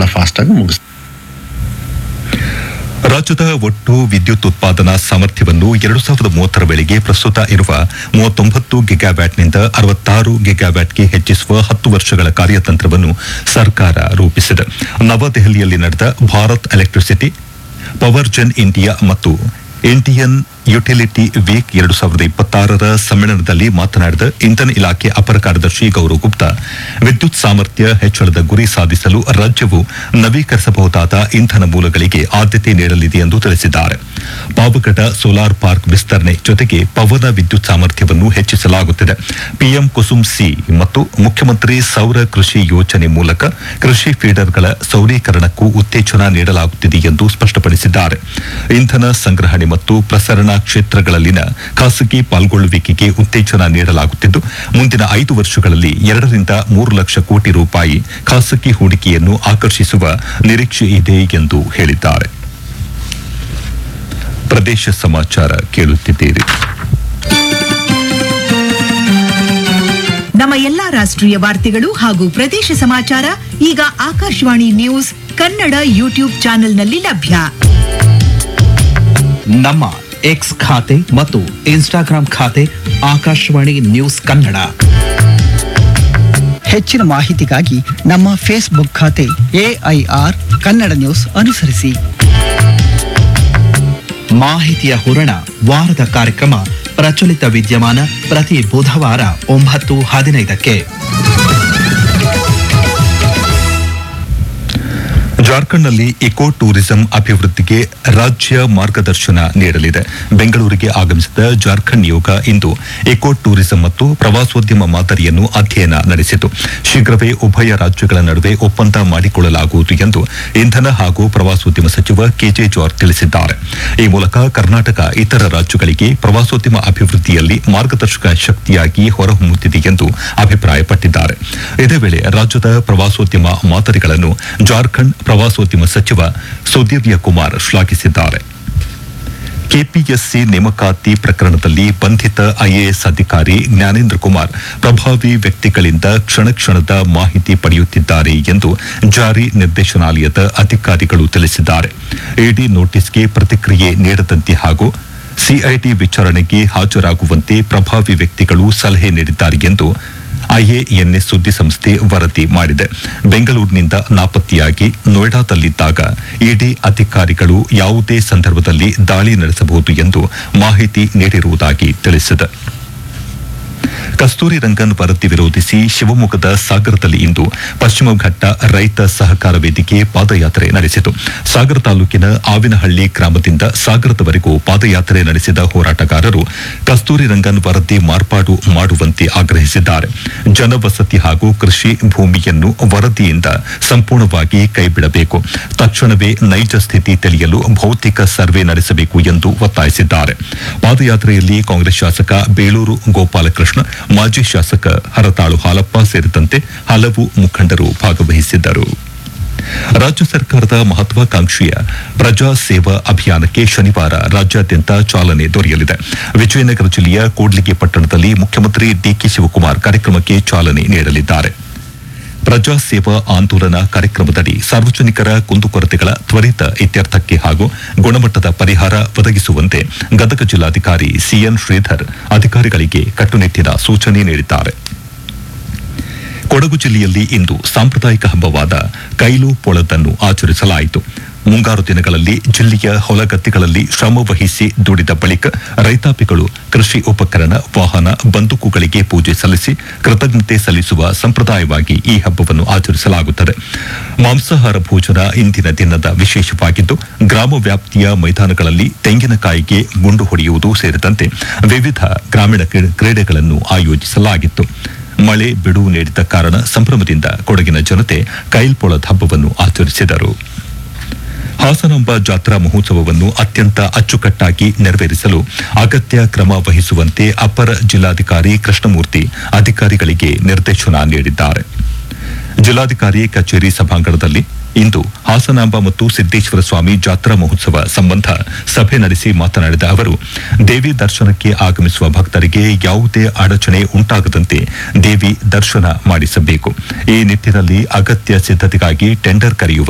ಫಾಸ್ಟಾಗಿ ಮುಗಿಸ್ ರಾಜ್ಯದ ಒಟ್ಟು ವಿದ್ಯುತ್ ಉತ್ಪಾದನಾ ಸಾಮರ್ಥ್ಯವನ್ನು ಎರಡು ಸಾವಿರದ ಮೂವತ್ತರ ವೇಳೆಗೆ ಪ್ರಸ್ತುತ ಇರುವ ಮೂವತ್ತೊಂಬತ್ತು ಗಿಗಾವ್ಯಾಟ್ನಿಂದ ಅರವತ್ತಾರು ಗಿಗಾವ್ಯಾಟ್ಗೆ ಹೆಚ್ಚಿಸುವ ಹತ್ತು ವರ್ಷಗಳ ಕಾರ್ಯತಂತ್ರವನ್ನು ಸರ್ಕಾರ ರೂಪಿಸಿದೆ ನವದೆಹಲಿಯಲ್ಲಿ ನಡೆದ Bharat electricity power gen India ಮತ್ತು ಇಂಡಿಯನ್ ಯುಟಿಲಿಟಿ ವೀಕ್ ಎರಡು ಸಾವಿರದ ಇಪ್ಪತ್ತಾರರ ಸಮ್ಮೇಳನದಲ್ಲಿ ಮಾತನಾಡಿದ ಇಂಧನ ಇಲಾಖೆ ಅಪರ ಕಾರ್ಯದರ್ಶಿ ಗೌರವ್ ಗುಪ್ತಾ ವಿದ್ಯುತ್ ಸಾಮರ್ಥ್ಯ ಹೆಚ್ಚಳದ ಗುರಿ ಸಾಧಿಸಲು ರಾಜ್ಯವು ನವೀಕರಿಸಬಹುದಾದ ಇಂಧನ ಮೂಲಗಳಿಗೆ ಆದ್ಯತೆ ನೀಡಲಿದೆ ಎಂದು ತಿಳಿಸಿದ್ದಾರೆ ಪಾವಗಡ ಸೋಲಾರ್ ಪಾರ್ಕ್ ವಿಸ್ತರಣೆ ಜೊತೆಗೆ ಪವನ ವಿದ್ಯುತ್ ಸಾಮರ್ಥ್ಯವನ್ನು ಹೆಚ್ಚಿಸಲಾಗುತ್ತಿದೆ ಪಿಎಂ ಕುಸುಮ್ ಸಿ ಮತ್ತು ಮುಖ್ಯಮಂತ್ರಿ ಸೌರ ಕೃಷಿ ಯೋಜನೆ ಮೂಲಕ ಕೃಷಿ ಫೀಡರ್ಗಳ ಸೌರೀಕರಣಕ್ಕೂ ಉತ್ತೇಜನ ನೀಡಲಾಗುತ್ತಿದೆ ಎಂದು ಸ್ಪಷ್ಟಪಡಿಸಿದ್ದಾರೆ ಇಂಧನ ಸಂಗ್ರಹಣೆ ಮತ್ತು ಪ್ರಸರಣ ಕ್ಷೇತ್ರಗಳಲ್ಲಿನ ಖಾಸಗಿ ಪಾಲ್ಗೊಳ್ಳುವಿಕೆಗೆ ಉತ್ತೇಜನ ನೀಡಲಾಗುತ್ತಿದ್ದು ಮುಂದಿನ ಐದು ವರ್ಷಗಳಲ್ಲಿ ಎರಡರಿಂದ ಮೂರು ಲಕ್ಷ ಕೋಟಿ ರೂಪಾಯಿ ಖಾಸಗಿ ಹೂಡಿಕೆಯನ್ನು ಆಕರ್ಷಿಸುವ ನಿರೀಕ್ಷೆ ಇದೆ ಎಂದು ಹೇಳಿದ್ದಾರೆ ಪ್ರದೇಶ ಸಮಾಚಾರ ಕೇಳುತ್ತಿದ್ದೀರಿ ನಮ್ಮ ಎಲ್ಲಾ ರಾಷ್ಟ್ರೀಯ ವಾರ್ತೆಗಳು ಹಾಗೂ ಪ್ರದೇಶ ಸಮಾಚಾರ ಈಗ ಆಕಾಶವಾಣಿ ನ್ಯೂಸ್ ಕನ್ನಡ ಯೂಟ್ಯೂಬ್ ಚಾನೆಲ್ನಲ್ಲಿ ಲಭ್ಯ ನಮ್ಮ ಎಕ್ಸ್ ಖಾತೆ ಮತ್ತು ಇನ್ಸ್ಟಾಗ್ರಾಂ ಖಾತೆ ಆಕಾಶವಾಣಿ ನ್ಯೂಸ್ ಕನ್ನಡ ಹೆಚ್ಚಿನ ಮಾಹಿತಿಗಾಗಿ ನಮ್ಮ ಫೇಸ್ಬುಕ್ ಖಾತೆ ಎಐಆರ್ ಕನ್ನಡ ನ್ಯೂಸ್ ಅನುಸರಿಸಿ ಮಾಹಿತಿಯ ಹೂರಣ ವಾರದ ಕಾರ್ಯಕ್ರಮ ಪ್ರಚಲಿತ ವಿದ್ಯಮಾನ ಪ್ರತಿ ಬುಧವಾರ ಒಂಬತ್ತು ಹದಿನೈದಕ್ಕೆ ಜಾರ್ಖಂಡ್ನಲ್ಲಿ ಇಕೋ ಟೂರಿಸಂ ಅಭಿವೃದ್ಧಿಗೆ ರಾಜ್ಯ ಮಾರ್ಗದರ್ಶನ ನೀಡಲಿದೆ ಬೆಂಗಳೂರಿಗೆ ಆಗಮಿಸಿದ ಜಾರ್ಖಂಡ್ ನಿಯೋಗ ಇಂದು ಇಕೋ ಟೂರಿಸಂ ಮತ್ತು ಪ್ರವಾಸೋದ್ಯಮ ಮಾದರಿಯನ್ನು ಅಧ್ಯಯನ ನಡೆಸಿತು ಶೀಘ್ರವೇ ಉಭಯ ರಾಜ್ಯಗಳ ನಡುವೆ ಒಪ್ಪಂದ ಮಾಡಿಕೊಳ್ಳಲಾಗುವುದು ಎಂದು ಇಂಧನ ಹಾಗೂ ಪ್ರವಾಸೋದ್ಯಮ ಸಚಿವ ಕೆಜೆ ಜಾರ್ಜ್ ತಿಳಿಸಿದ್ದಾರೆ ಈ ಮೂಲಕ ಕರ್ನಾಟಕ ಇತರ ರಾಜ್ಯಗಳಿಗೆ ಪ್ರವಾಸೋದ್ಯಮ ಅಭಿವೃದ್ಧಿಯಲ್ಲಿ ಮಾರ್ಗದರ್ಶಕ ಶಕ್ತಿಯಾಗಿ ಹೊರಹೊಮ್ಮುತ್ತಿದೆ ಎಂದು ಅಭಿಪ್ರಾಯಪಟ್ಟಿದ್ದಾರೆ ಇದೇ ವೇಳೆ ರಾಜ್ಯದ ಪ್ರವಾಸೋದ್ಯಮ ಮಾದರಿಗಳನ್ನು ಜಾರ್ಖಂಡ್ ಪ್ರವಾಸೋದ್ಯಮ ಸಚಿವ ಸುದಿವ್ಯ ಕುಮಾರ್ ಶ್ಲಾಘಿಸಿದ್ದಾರೆ ಕೆಪಿಎಸ್ಸಿ ನೇಮಕಾತಿ ಪ್ರಕರಣದಲ್ಲಿ ಬಂಧಿತ ಐಎಎಸ್ ಅಧಿಕಾರಿ ಜ್ಞಾನೇಂದ್ರ ಕುಮಾರ್ ಪ್ರಭಾವಿ ವ್ಯಕ್ತಿಗಳಿಂದ ಕ್ಷಣ ಕ್ಷಣದ ಮಾಹಿತಿ ಪಡೆಯುತ್ತಿದ್ದಾರೆ ಎಂದು ಜಾರಿ ನಿರ್ದೇಶನಾಲಯದ ಅಧಿಕಾರಿಗಳು ತಿಳಿಸಿದ್ದಾರೆ ಇಡಿ ನೋಟಿಸ್ಗೆ ಪ್ರತಿಕ್ರಿಯೆ ನೀಡದಂತೆ ಹಾಗೂ ಸಿಐಡಿ ವಿಚಾರಣೆಗೆ ಹಾಜರಾಗುವಂತೆ ಪ್ರಭಾವಿ ವ್ಯಕ್ತಿಗಳು ಸಲಹೆ ನೀಡಿದ್ದಾರೆ ಎಂದು ಐಎಎನ್ಎಸ್ ಸುದ್ದಿ ಸಂಸ್ಥೆ ವರದಿ ಮಾಡಿದೆ ಬೆಂಗಳೂರಿನಿಂದ ನಾಪತ್ತೆಯಾಗಿ ನೋಯ್ಡಾದಲ್ಲಿದ್ದಾಗ ಇಡಿ ಅಧಿಕಾರಿಗಳು ಯಾವುದೇ ಸಂದರ್ಭದಲ್ಲಿ ದಾಳಿ ನಡೆಸಬಹುದು ಎಂದು ಮಾಹಿತಿ ನೀಡಿರುವುದಾಗಿ ತಿಳಿಸಿದೆ ಕಸ್ತೂರಿ ರಂಗನ್ ವರದಿ ವಿರೋಧಿಸಿ ಶಿವಮೊಗ್ಗದ ಸಾಗರದಲ್ಲಿ ಇಂದು ಪಶ್ಚಿಮ ಘಟ್ಟ ರೈತ ಸಹಕಾರ ವೇದಿಕೆ ಪಾದಯಾತ್ರೆ ನಡೆಸಿತು ಸಾಗರ ತಾಲೂಕಿನ ಆವಿನಹಳ್ಳಿ ಗ್ರಾಮದಿಂದ ಸಾಗರದವರೆಗೂ ಪಾದಯಾತ್ರೆ ನಡೆಸಿದ ಹೋರಾಟಗಾರರು ಕಸ್ತೂರಿ ರಂಗನ್ ವರದಿ ಮಾರ್ಪಾಡು ಮಾಡುವಂತೆ ಆಗ್ರಹಿಸಿದ್ದಾರೆ ಜನವಸತಿ ಹಾಗೂ ಕೃಷಿ ಭೂಮಿಯನ್ನು ವರದಿಯಿಂದ ಸಂಪೂರ್ಣವಾಗಿ ಕೈಬಿಡಬೇಕು ತಕ್ಷಣವೇ ನೈಜ ಸ್ಥಿತಿ ತಿಳಿಯಲು ಭೌತಿಕ ಸರ್ವೆ ನಡೆಸಬೇಕು ಎಂದು ಒತ್ತಾಯಿಸಿದ್ದಾರೆ ಪಾದಯಾತ್ರೆಯಲ್ಲಿ ಕಾಂಗ್ರೆಸ್ ಶಾಸಕ ಬೇಳೂರು ಗೋಪಾಲಕೃಷ್ಣ ಮಾಜಿ ಶಾಸಕ ಹರತಾಳು ಹಾಲಪ್ಪ ಸೇರಿದಂತೆ ಹಲವು ಮುಖಂಡರು ಭಾಗವಹಿಸಿದ್ದರು ರಾಜ್ಯ ಸರ್ಕಾರದ ಮಹತ್ವಾಕಾಂಕ್ಷೆಯ ಪ್ರಜಾ ಸೇವಾ ಅಭಿಯಾನಕ್ಕೆ ಶನಿವಾರ ರಾಜ್ಯಾದ್ಯಂತ ಚಾಲನೆ ದೊರೆಯಲಿದೆ ವಿಜಯನಗರ ಜಿಲ್ಲೆಯ ಕೂಡ್ಲಿಗಿ ಪಟ್ಟಣದಲ್ಲಿ ಮುಖ್ಯಮಂತ್ರಿ ಡಿಕೆ ಶಿವಕುಮಾರ್ ಕಾರ್ಯಕ್ರಮಕ್ಕೆ ಚಾಲನೆ ನೀಡಲಿದ್ದಾರೆ ಪ್ರಜಾ ಸೇವಾ ಆಂದೋಲನ ಕಾರ್ಯಕ್ರಮದಡಿ ಸಾರ್ವಜನಿಕರ ಕುಂದುಕೊರತೆಗಳ ತ್ವರಿತ ಇತ್ಯರ್ಥಕ್ಕೆ ಹಾಗೂ ಗುಣಮಟ್ಟದ ಪರಿಹಾರ ಒದಗಿಸುವಂತೆ ಗದಗ ಜಿಲ್ಲಾಧಿಕಾರಿ ಸಿಎನ್ ಶ್ರೀಧರ್ ಅಧಿಕಾರಿಗಳಿಗೆ ಕಟ್ಟುನಿಟ್ಟಿನ ಸೂಚನೆ ನೀಡಿದ್ದಾರೆ ಕೊಡಗು ಜಿಲ್ಲೆಯಲ್ಲಿ ಇಂದು ಸಾಂಪ್ರದಾಯಿಕ ಹಬ್ಬವಾದ ಕೈಲು ಪೊಳದನ್ನು ಆಚರಿಸಲಾಯಿತು ಮುಂಗಾರು ದಿನಗಳಲ್ಲಿ ಜಿಲ್ಲೆಯ ಹೊಲಗದ್ದೆಗಳಲ್ಲಿ ಶ್ರಮ ವಹಿಸಿ ದುಡಿದ ಬಳಿಕ ರೈತಾಪಿಗಳು ಕೃಷಿ ಉಪಕರಣ ವಾಹನ ಬಂದೂಕುಗಳಿಗೆ ಪೂಜೆ ಸಲ್ಲಿಸಿ ಕೃತಜ್ಞತೆ ಸಲ್ಲಿಸುವ ಸಂಪ್ರದಾಯವಾಗಿ ಈ ಹಬ್ಬವನ್ನು ಆಚರಿಸಲಾಗುತ್ತದೆ ಮಾಂಸಾಹಾರ ಭೋಜನ ಇಂದಿನ ದಿನದ ವಿಶೇಷವಾಗಿದ್ದು ಗ್ರಾಮ ವ್ಯಾಪ್ತಿಯ ಮೈದಾನಗಳಲ್ಲಿ ತೆಂಗಿನಕಾಯಿಗೆ ಗುಂಡು ಹೊಡೆಯುವುದು ಸೇರಿದಂತೆ ವಿವಿಧ ಗ್ರಾಮೀಣ ಕ್ರೀ- ಕ್ರೀಡೆಗಳನ್ನು ಆಯೋಜಿಸಲಾಗಿತ್ತು ಮಳೆ ಬಿಡುವು ನೀಡಿದ ಕಾರಣ ಸಂಭ್ರಮದಿಂದ ಕೊಡಗಿನ ಜನತೆ ಕೈಲ್ಪೊಳದ ಹಬ್ಬವನ್ನು ಆಚರಿಸಿದರು ಹಾಸನಾಂಬ ಜಾತ್ರಾ ಮಹೋತ್ಸವವನ್ನು ಅತ್ಯಂತ ಅಚ್ಚುಕಟ್ಟಾಗಿ ನೆರವೇರಿಸಲು ಅಗತ್ಯ ಕ್ರಮ ವಹಿಸುವಂತೆ ಅಪರ ಜಿಲ್ಲಾಧಿಕಾರಿ ಕೃಷ್ಣಮೂರ್ತಿ ಅಧಿಕಾರಿಗಳಿಗೆ ನಿರ್ದೇಶನ ನೀಡಿದ್ದಾರೆ ಜಿಲ್ಲಾಧಿಕಾರಿ ಕಚೇರಿ ಸಭಾಂಗಣದಲ್ಲಿ ಇಂದು ಹಾಸನಾಂಬ ಮತ್ತು ಸಿದ್ದೇಶ್ವರ ಸ್ವಾಮಿ ಜಾತ್ರಾ ಮಹೋತ್ಸವ ಸಂಬಂಧ ಸಭೆ ನಡೆಸಿ ಮಾತನಾಡಿದ ಅವರು ದೇವಿ ದರ್ಶನಕ್ಕೆ ಆಗಮಿಸುವ ಭಕ್ತರಿಗೆ ಯಾವುದೇ ಅಡಚಣೆ ಉಂಟಾಗದಂತೆ ದೇವಿ ದರ್ಶನ ಮಾಡಿಸಬೇಕು ಈ ನಿಟ್ಟಿನಲ್ಲಿ ಅಗತ್ಯ ಸಿದ್ಧತೆಗಾಗಿ ಟೆಂಡರ್ ಕರೆಯುವ